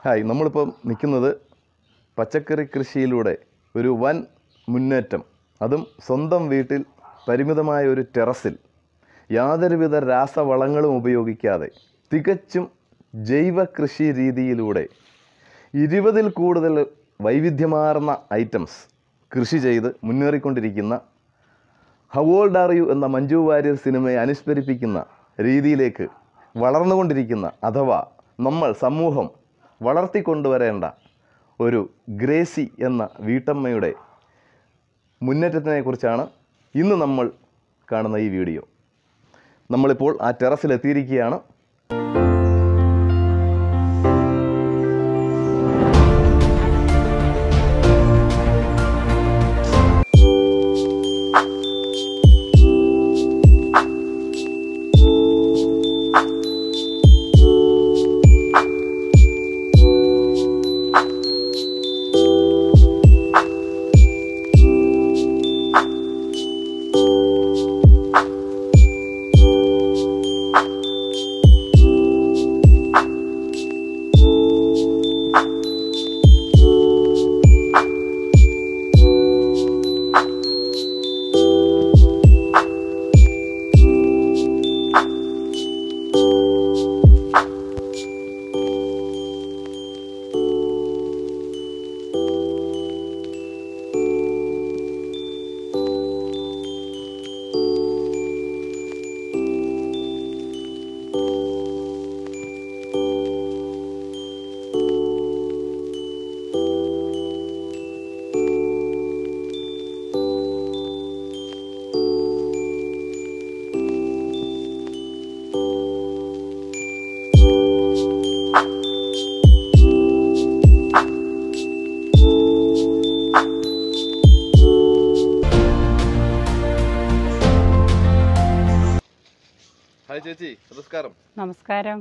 Hi നമ്മളിപ്പം നിൽക്കുന്നത് പച്ചക്കറി കൃഷിയിലൂടെ ഒരു വൻ മുന്നേറ്റം അതും സ്വന്തം വീട്ടിൽ പരിമിതമായ ഒരു ടെറസിൽ യാതൊരുവിധ രാസവളങ്ങളും ഉപയോഗിക്കാതെ തികച്ചും ജൈവ കൃഷി രീതിയിലൂടെ ഇരുപതിൽ കൂടുതൽ വൈവിധ്യമാർന്ന ഐറ്റംസ് കൃഷി ചെയ്ത് മുന്നേറിക്കൊണ്ടിരിക്കുന്ന ഹൗ ഓൾഡ് ആർ യു എന്ന മഞ്ജു വാര്യർ സിനിമയെ അനുസ്മരിപ്പിക്കുന്ന രീതിയിലേക്ക് വളർന്നുകൊണ്ടിരിക്കുന്ന അഥവാ നമ്മൾ സമൂഹം വളർത്തിക്കൊണ്ടുവരേണ്ട ഒരു ഗ്രേസി എന്ന വീട്ടമ്മയുടെ മുന്നേറ്റത്തിനെ കുറിച്ചാണ് ഇന്ന് നമ്മൾ കാണുന്ന ഈ വീഡിയോ നമ്മളിപ്പോൾ ആ ടെറസിൽ എത്തിയിരിക്കുകയാണ് ഹായ് ചേച്ചി നമസ്കാരം നമസ്കാരം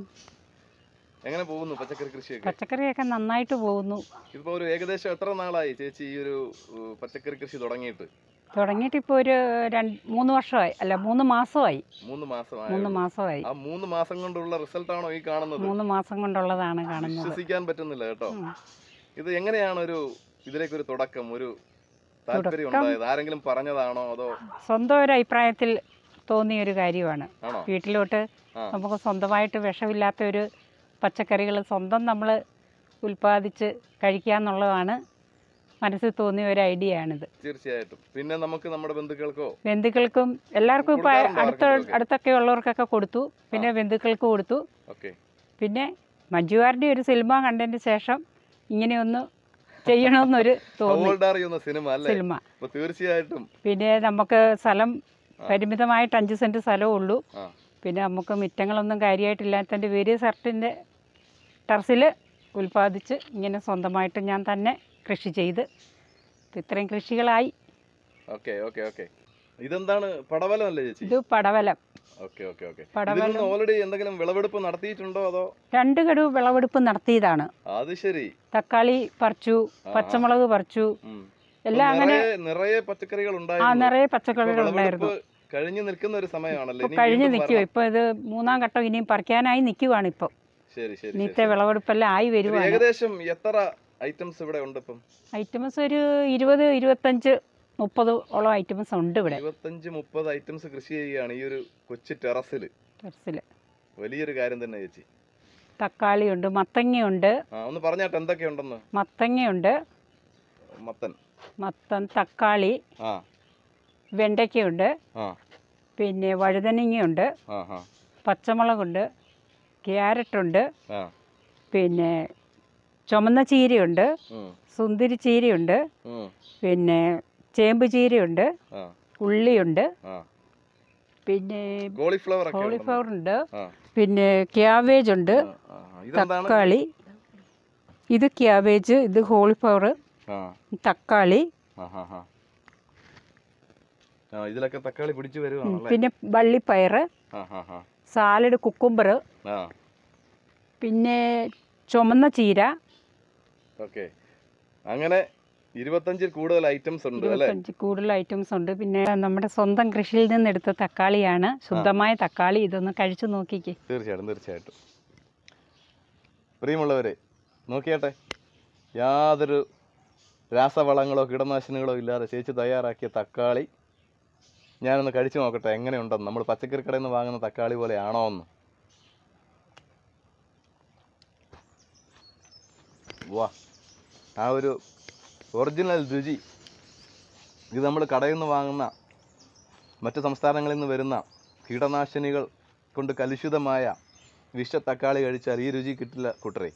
എങ്ങനെ പോകുന്നു പച്ചക്കറി കൃഷിയൊക്കെ പച്ചക്കറിയൊക്കെ നന്നായിട്ട് പോകുന്നു ഇതിപ്പോൾ ഒരു ഏകദേശം എത്ര നാളായി ചേച്ചി ഈ ഒരു ഉം, പച്ചക്കറി കൃഷി തുടങ്ങിയിട്ട് തുടങ്ങിയിട്ട് ഇപ്പോൾ ഒരു രണ്ട് മൂന്ന് വർഷമായി അല്ല മൂന്ന് മാസമായി മൂന്ന് മാസമായി മൂന്ന് മാസമായി ആ മൂന്ന് മാസം കൊണ്ടുള്ള റിസൾട്ട് ആണോ ഈ കാണുന്നത് മൂന്ന് മാസം കൊണ്ടുള്ളതാണ് കാണുന്നത് വിശ്വസിക്കാൻ പറ്റുന്നില്ല കേട്ടോ ഉം. ഇത് എങ്ങനെയാണ് ഒരു ഇതിലേക്ക് ഒരു തുടക്കം ഒരു താല്പര്യം തുടക്കം? ഉണ്ടായത് ആരെങ്കിലും പറഞ്ഞതാണോ അതോ സ്വന്തം ഒരു അഭിപ്രായത്തിൽ തോന്നിയ ഒരു കാര്യമാണ് ആണോ വീട്ടിലോട്ട് ആ. നമുക്ക് സ്വന്തമായിട്ട് വിഷമില്ലാത്ത ഒരു പച്ചക്കറികൾ സ്വന്തം നമ്മൾ ഉൽപ്പാദിച്ച് കഴിക്കുക എന്നുള്ളതാണ് മനസ്സിൽ തോന്നിയ ഒരു ഐഡിയ ആണിത് തീർച്ചയായിട്ടും പിന്നെ നമുക്ക് നമ്മുടെ ബന്ധുക്കൾക്കോ ബന്ധുക്കൾക്കും എല്ലാവർക്കും ഇപ്പോൾ കൊടുക്കാറുണ്ടോ അടുത്ത ആർക്കെങ്കിലുമൊക്കെ? അടുത്തൊക്കെ ഉള്ളവർക്കൊക്കെ കൊടുത്തു പിന്നെ ബന്ധുക്കൾക്ക് കൊടുത്തു ഓക്കെ പിന്നെ മഞ്ജുവാരുടെ ഒരു സിനിമ കണ്ടതിന് ശേഷം ഇങ്ങനെയൊന്ന് ചെയ്യണമെന്നൊരു തോന്നി എന്ന സിനിമ അല്ലേ സിനിമ അപ്പൊ തീർച്ചയായിട്ടും പിന്നെ നമുക്ക് സ്ഥലം ആ. പരിമിതമായിട്ട് അഞ്ച് സെൻറ്റ് സ്ഥലമേ ഉള്ളൂ ആ പിന്നെ നമുക്ക് മിറ്റങ്ങളൊന്നും കാര്യമായിട്ടില്ലാത്തതിൻ്റെ പേര് സർട്ടിൻ്റെ ടെറസിൽ ഉൽപ്പാദിച്ച് ഇങ്ങനെ സ്വന്തമായിട്ട് ഞാൻ തന്നെ കൃഷി ചെയ്ത് ഇപ്പം ഇത്രയും കൃഷികളായി ഓക്കെ ഓക്കെ ഓക്കെ ഇതെന്താണ് പടവലം അല്ലേ ചേച്ചി ഇത് പടവലം ഓക്കെ ഓക്കെ ഓക്കെ ഇതിൽ പടവലം നിന്ന് ഓൾറെഡി എന്തെങ്കിലും വിളവെടുപ്പ് നടത്തിയിട്ടുണ്ടോ അതോ രണ്ട് ഗഡു വിളവെടുപ്പ് നടത്തിയതാണ് അത് ശരി തക്കാളി പറിച്ചു ആ. പച്ചമുളക് പറിച്ചു ഉം. എല്ലാം അപ്പൊ അങ്ങനെ നിറയെ- നിറയെ പച്ചക്കറികൾ ആ ഉണ്ടായിരുന്നു നിറയെ ഇപ്പൊ പച്ചക്കറികൾ ഉണ്ടായിരുന്നു വിളവെടുപ്പ് കഴിഞ്ഞു നിൽക്കുന്ന ഒരു സമയമാണല്ലേ ഇപ്പൊ ഇനി കഴിഞ്ഞ് വീണ്ടും നിൽക്കുവോ വരണം. ഇപ്പൊ ഇത് മൂന്നാം ഘട്ടം ഇനിയും പറിക്കാനായി നിൽക്കുവാണ് ഇപ്പം ശരി ശരി, ശരി ഇന്നത്തെ ശരി വിളവെടുപ്പെല്ലാം ആയി ഒരു വരുവാണ് ഏകദേശം എത്ര ഐറ്റംസ് ഇവിടെ ഉണ്ട് ഇപ്പം ഐറ്റംസ് ഒരു ഇരുപത് ഇരുപത്തഞ്ച് മുപ്പത് ഓളം ഐറ്റംസ് ഉണ്ട് ഇവിടെ ഇരുപത്തഞ്ച് മുപ്പത് ഐറ്റംസ് കൃഷി ചെയ്യുകയാണ് ഈ ഒരു കൊച്ചു ടെറസിൽ ടെറസിൽ വലിയൊരു കാര്യം തന്നെ ചേച്ചി തക്കാളിയുണ്ട് മത്തങ്ങയുണ്ട് ആ ഒന്ന് പറഞ്ഞാട്ടെ എന്തൊക്കെയുണ്ടെന്ന് മത്തങ്ങയുണ്ട് മത്തൻ മത്തൻ തക്കാളി ആ വെണ്ടയ്ക്കയുണ്ട് ആ പിന്നെ വഴുതനങ്ങയുണ്ട് ആ ആ പച്ചമുളകുണ്ട് ക്യാരറ്റുണ്ട് ആ പിന്നെ ചുമന്ന ചീരയുണ്ട് ഉം, സുന്ദരി ചീരയുണ്ട് ഉം, പിന്നെ ചേമ്പ് ചീരയുണ്ട് ആ ഉള്ളിയുണ്ട് ആ പിന്നെ കോളിഫ്ലവർ ഒക്കെ ഉണ്ടെന്ന്. കോളിഫ്ലവർ ഉണ്ട് ആ പിന്നെ ക്യാബേജ് ഉണ്ട് ആ, ആ. ഇതെന്താണ് തക്കാളി ഇത് ക്യാബേജ് ഇത് കോളിഫ്ലവർ ആ തക്കാളി ആ ആ ആ ആ ഇതിലൊക്കെ തക്കാളി പിടിച്ചു വരുവാണല്ലേ പിന്നെ വള്ളിപ്പയർ ആ ആ ആ സാലഡ് കുക്കുംബർ ആ പിന്നെ ചുമന്ന ചീര ഓക്കെ അങ്ങനെ ഇരുപത്തഞ്ചിൽ കൂടുതൽ ഐറ്റംസ് ഉണ്ട് അല്ലേ ഇരുപത്തഞ്ച് കൂടുതൽ ഐറ്റംസ് ഉണ്ട് പിന്നെ നമ്മുടെ സ്വന്തം കൃഷിയിൽ നിന്നെടുത്ത തക്കാളിയാണ് ശുദ്ധമായ തക്കാളി ഇതൊന്ന് കഴിച്ചു നോക്കിക്കേ തീർച്ചയായിട്ടും തീർച്ചയായിട്ടും പ്രിയമുള്ളവരെ നോക്കിയാട്ടെ യാതൊരു രാസവളങ്ങളോ കീടനാശിനികളോ ഇല്ലാതെ ചേച്ചി തയ്യാറാക്കിയ തക്കാളി ഞാനൊന്ന് കഴിച്ചു നോക്കട്ടെ എങ്ങനെയുണ്ടെന്ന് നമ്മൾ പച്ചക്കറി കടയിൽ നിന്ന് വാങ്ങുന്ന തക്കാളി പോലെയാണോ എന്ന് വാ ആ ഒരു ഒറിജിനൽ രുചി ഇത് നമ്മൾ കടയിൽ നിന്ന് വാങ്ങുന്ന മറ്റ് സംസ്ഥാനങ്ങളിൽ നിന്ന് വരുന്ന കീടനാശിനികൾ കൊണ്ട് കലുഷിതമായ വിഷ തക്കാളി കഴിച്ചാൽ ഈ രുചി കിട്ടില്ല കൂട്ടരെ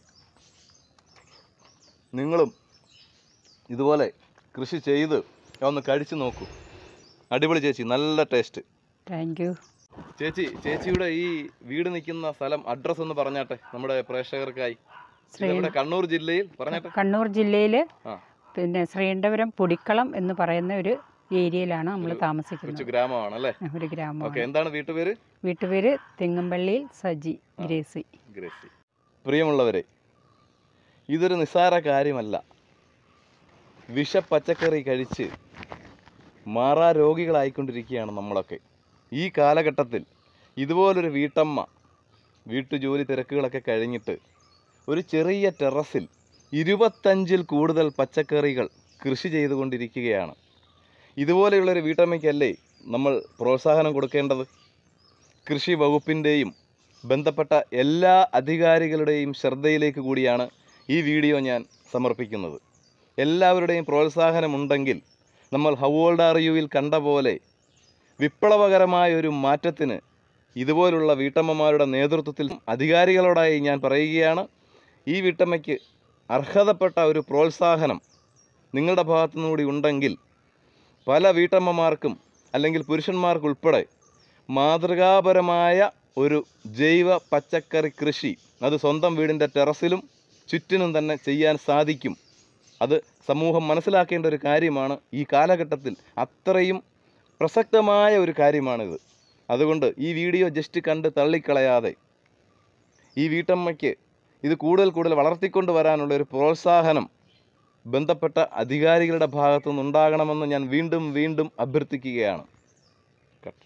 നിങ്ങളും ഇതുപോലെ കൃഷി ചെയ്ത് ഒന്ന് കഴിച്ചു നോക്കൂ അടിപൊളി ചേച്ചി നല്ല ടേസ്റ്റ് താങ്ക് യു ചേച്ചി ചേച്ചിയുടെ ഈ വീട് നിൽക്കുന്ന സ്ഥലം അഡ്രസ്സ് ഒന്ന് പറഞ്ഞാട്ടെ നമ്മുടെ പ്രേക്ഷകർക്കായി ശ്രീ നമ്മുടെ കണ്ണൂർ ജില്ലയിൽ പറഞ്ഞാട്ടെ കണ്ണൂർ ജില്ലയിൽ ആ പിന്നെ ശ്രീകണ്ഠപുരം പൊടിക്കളം എന്ന് പറയുന്ന ഒരു ഏരിയയിലാണ് നമ്മൾ കൊച്ചു താമസിക്കുന്നത് ഗ്രാമമാണ് അല്ലേ ഒരു ഓക്കെ ഗ്രാമമാണ് എന്താണ് വീട്ടുപേര് വീട്ടുപേര് തെങ്ങമ്പള്ളിയിൽ സജി ഗ്രേസി ഗ്രേസി പ്രിയമുള്ളവരെ ഇതൊരു നിസ്സാര കാര്യമല്ല വിഷ പച്ചക്കറി കഴിച്ച് മാറാ രോഗികളായിക്കൊണ്ടിരിക്കുകയാണ് നമ്മളൊക്കെ ഈ കാലഘട്ടത്തിൽ ഇതുപോലൊരു വീട്ടമ്മ വീട്ടുജോലി തിരക്കുകളൊക്കെ കഴിഞ്ഞിട്ട് ഒരു ചെറിയ ടെറസിൽ ഇരുപത്തഞ്ചിൽ കൂടുതൽ പച്ചക്കറികൾ കൃഷി ചെയ്തുകൊണ്ടിരിക്കുകയാണ് ഇതുപോലെയുള്ളൊരു വീട്ടമ്മയ്ക്കല്ലേ നമ്മൾ പ്രോത്സാഹനം കൊടുക്കേണ്ടത് കൃഷി വകുപ്പിൻ്റെയും ബന്ധപ്പെട്ട എല്ലാ അധികാരികളുടെയും ശ്രദ്ധയിലേക്ക് കൂടിയാണ് ഈ വീഡിയോ ഞാൻ സമർപ്പിക്കുന്നത് എല്ലാവരുടെയും പ്രോത്സാഹനമുണ്ടെങ്കിൽ നമ്മൾ ഹൗ ഓൾഡ് ആർ യുവിൽ കണ്ട പോലെ വിപ്ലവകരമായ ഒരു മാറ്റത്തിന് ഇതുപോലുള്ള വീട്ടമ്മമാരുടെ നേതൃത്വത്തിൽ അധികാരികളോടായി ഞാൻ പറയുകയാണ് ഈ വീട്ടമ്മയ്ക്ക് അർഹതപ്പെട്ട ഒരു പ്രോത്സാഹനം നിങ്ങളുടെ ഭാഗത്തു നിന്നുകൂടി ഉണ്ടെങ്കിൽ പല വീട്ടമ്മമാർക്കും അല്ലെങ്കിൽ പുരുഷന്മാർക്കുൾപ്പെടെ മാതൃകാപരമായ ഒരു ജൈവ പച്ചക്കറി കൃഷി അത് സ്വന്തം വീടിൻ്റെ ടെറസിലും ചുറ്റിനും തന്നെ ചെയ്യാൻ സാധിക്കും അത് സമൂഹം മനസ്സിലാക്കേണ്ട ഒരു കാര്യമാണ് ഈ കാലഘട്ടത്തിൽ അത്രയും പ്രസക്തമായ ഒരു കാര്യമാണിത് അതുകൊണ്ട് ഈ വീഡിയോ ജസ്റ്റ് കണ്ട് തള്ളിക്കളയാതെ ഈ വീട്ടമ്മയ്ക്ക് ഇത് കൂടുതൽ കൂടുതൽ വളർത്തിക്കൊണ്ട് വരാനുള്ള ഒരു പ്രോത്സാഹനം ബന്ധപ്പെട്ട അധികാരികളുടെ ഭാഗത്തു നിന്നുണ്ടാകണമെന്ന് ഞാൻ വീണ്ടും വീണ്ടും അഭ്യർത്ഥിക്കുകയാണ് കട്ട്.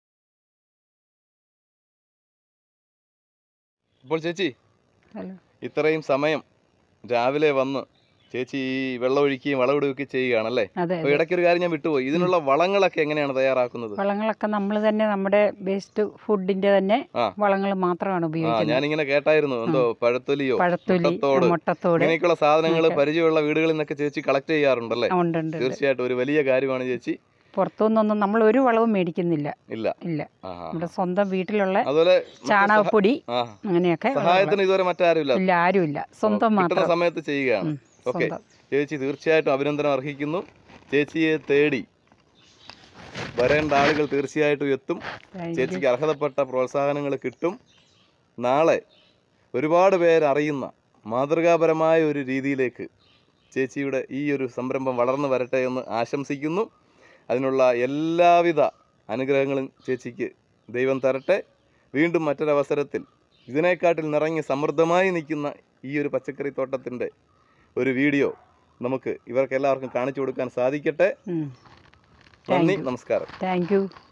അപ്പോൾ ചേച്ചി ഹലോ ഇത്രയും സമയം രാവിലെ വന്ന് ചേച്ചി ഈ വെള്ളമൊഴിക്കുകയും വളമിടുകയൊക്കെ ചെയ്യുകയാണല്ലേ അതെ അപ്പോൾ അതെ ഇടയ്ക്കൊരു കാര്യം ഞാൻ വിട്ടുപോയി ഇതിനുള്ള വളങ്ങളൊക്കെ എങ്ങനെയാണ് തയ്യാറാക്കുന്നത് വളങ്ങളൊക്കെ നമ്മൾ തന്നെ നമ്മുടെ വേസ്റ്റ് ഫുഡിന്റെ തന്നെ ആ. വളങ്ങൾ മാത്രമാണ് ആ ഉപയോഗിക്കുന്നത് ഞാനിങ്ങനെ കേട്ടായിരുന്നു എന്തോ പഴത്തൊലിയോ പഴത്തൊലി മുട്ടത്തോട് മുട്ടത്തോട് ഇങ്ങനെയൊക്കെയുള്ള സാധനങ്ങൾ ഒക്കെ. പരിചയമുള്ള വീടുകളിൽ നിന്നൊക്കെ ചേച്ചി കളക്ട് ചെയ്യാറുണ്ടല്ലേ ആ, ഉണ്ട് ഉണ്ട് ഉണ്ട്. തീർച്ചയായിട്ടും ഒരു വലിയ കാര്യമാണ് ചേച്ചി പുറത്തുനിന്നൊന്നും നമ്മൾ ഒരു വളവും മേടിക്കുന്നില്ല ഇല്ല ഇല്ല ആഹാ. നമ്മുടെ സ്വന്തം വീട്ടിലുള്ള അതുപോലെ മറ്റ് ചാണകപ്പൊടി സഹ- ആ അങ്ങനെയൊക്കെ ഉള്ള സഹായത്തിന് ഇതുവരെ മറ്റാരുമില്ല വള- ഇല്ല ആരുമില്ല സ്വന്തം കിട്ടുന്ന മാത്രം സമയത്ത് ചെയ്യുകയാണ് ഉം, ഓക്കെ സ്വന്തം ചേച്ചി തീർച്ചയായിട്ടും അഭിനന്ദനം അർഹിക്കുന്നു ചേച്ചിയെ തേടി വരേണ്ട ആളുകൾ തീർച്ചയായിട്ടും എത്തും Thank you. ചേച്ചിക്ക് അർഹതപ്പെട്ട പ്രോത്സാഹനങ്ങൾ കിട്ടും നാളെ ഒരുപാട് പേര് അറിയുന്ന മാതൃകാപരമായ ഒരു രീതിയിലേക്ക് ചേച്ചിയുടെ ഈ ഒരു സംരംഭം വളർന്നു വരട്ടെ എന്ന് ആശംസിക്കുന്നു അതിനുള്ള എല്ലാവിധ അനുഗ്രഹങ്ങളും ചേച്ചിക്ക് ദൈവം തരട്ടെ വീണ്ടും മറ്റൊരവസരത്തിൽ ഇതിനെക്കാട്ടിൽ നിറഞ്ഞ് സമൃദ്ധമായി നിൽക്കുന്ന ഈ ഒരു പച്ചക്കറി തോട്ടത്തിൻ്റെ ഒരു വീഡിയോ നമുക്ക് ഇവർക്ക് എല്ലാവർക്കും കാണിച്ചു കൊടുക്കാൻ സാധിക്കട്ടെ ഉം. നന്ദി Thank you. നമസ്കാരം താങ്ക് യു